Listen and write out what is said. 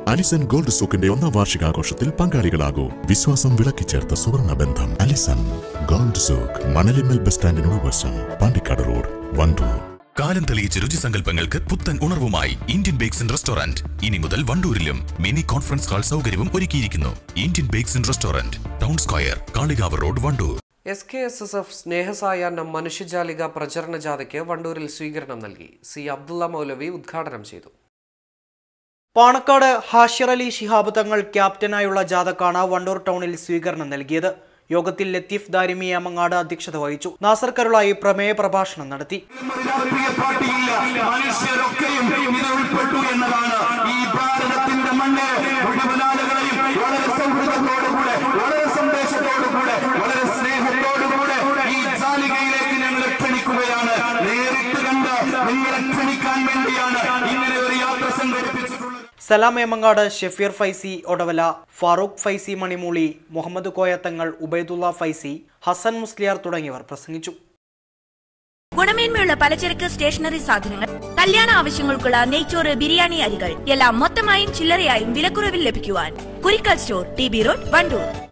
Allison gold സൂക്കിന്റെ ഒന്നാം വാർഷികാഘോഷത്തിൽ പങ്കാളികളാകൂ വിശ്വാസം വിളക്കിച്ചേർത്ത സുവർണ ബന്ധം Alison gold souk Manalimal bus സ്റ്റാൻഡിനോട് വശം പാണ്ടിക്കാട് റോഡ് വണ്ടൂർ കാലം തെളിയിച്ച രുചിസങ്കല്പങ്ങൾക്ക് പുത്തൻ ഉണർവുമായി ഇന്ത്യൻ ബേക്സ് ആൻഡ് റെസ്റ്റോറന്റ് ഇനി മുതൽ വണ്ടൂരിലും മിനി കോൺഫറൻസ് ഹാൾ സൗകര്യവും ഒരുക്കിയിരിക്കുന്നു Indian bakes and restaurant town square Kalikavu road Wandoor S K S S F സ്നേഹസായാഹ്നം മനുഷ്യജാലിക പ്രചരണ ജാഥയ്ക്ക് വണ്ടൂരിൽ സ്വീകരണം നൽകി സി അബ്ദുള്ള മൗലവി ഉദ്ഘാടനം ചെയ്തു പാണക്കാട് ഹാഷിർ അലി ശിഹാബ് തങ്ങൾ ക്യാപ്റ്റനായുള്ള ജാഥക്കാണ് വണ്ടൂർ ടൗണിൽ സ്വീകരണം നൽകിയത് യോഗത്തിൽ ലത്തീഫ് ദാരിമി അമങ്ങാട് അധ്യക്ഷത വഹിച്ചു നാസർ കരുളായി പ്രമേയ പ്രഭാഷണം നടത്തി രാഷ്ട്രീയ പാർട്ടിയില്ല മനുഷ്യരൊക്കെയും ഇത് ഉൾപ്പെട്ടു എന്നതാണ് ഈ ഭാരതത്തിന്റെ മണ്ണ് മുഴുവൻ ആളുകളെയും വളരെ സൗഹൃദത്തോടുകൂടെ വളരെ സന്ദേശത്തോടുകൂടെ വളരെ സ്നേഹത്തോടുകൂടെ ഈ ജാലികയിലേക്ക് ഞങ്ങൾ ക്ഷണിക്കുകയാണ് നേരിട്ട് കണ്ട് നിങ്ങളെ ക്ഷണിക്കാൻ വേണ്ടിയാണ് ഇങ്ങനെ ഒരു യാത്ര സംഘടിപ്പിച്ചിട്ടുള്ളത് സലാം ഏമങ്ങാട് ഷെഫീർ ഫൈസി ഒടവല ഫാറൂഖ് ഫൈസി മണിമൂളി മുഹമ്മദ് കോയത്തങ്ങൾ ഉബൈദുള്ള ഫൈസി ഹസൻ മുസ്ലിയാർ തുടങ്ങിയവർ പ്രസംഗിച്ചു ഗുണമേന്മയുള്ള പലചരക്ക് സ്റ്റേഷനറി സാധനങ്ങൾ കല്യാണ ആവശ്യങ്ങൾക്കുള്ള നെയ്ച്ചോറ് ബിരിയാണി അരികൾ എല്ലാം മൊത്തമായും ചില്ലറയായും വിലക്കുറവിൽ ലഭിക്കുവാൻ Kurikkal store T B road Wandoor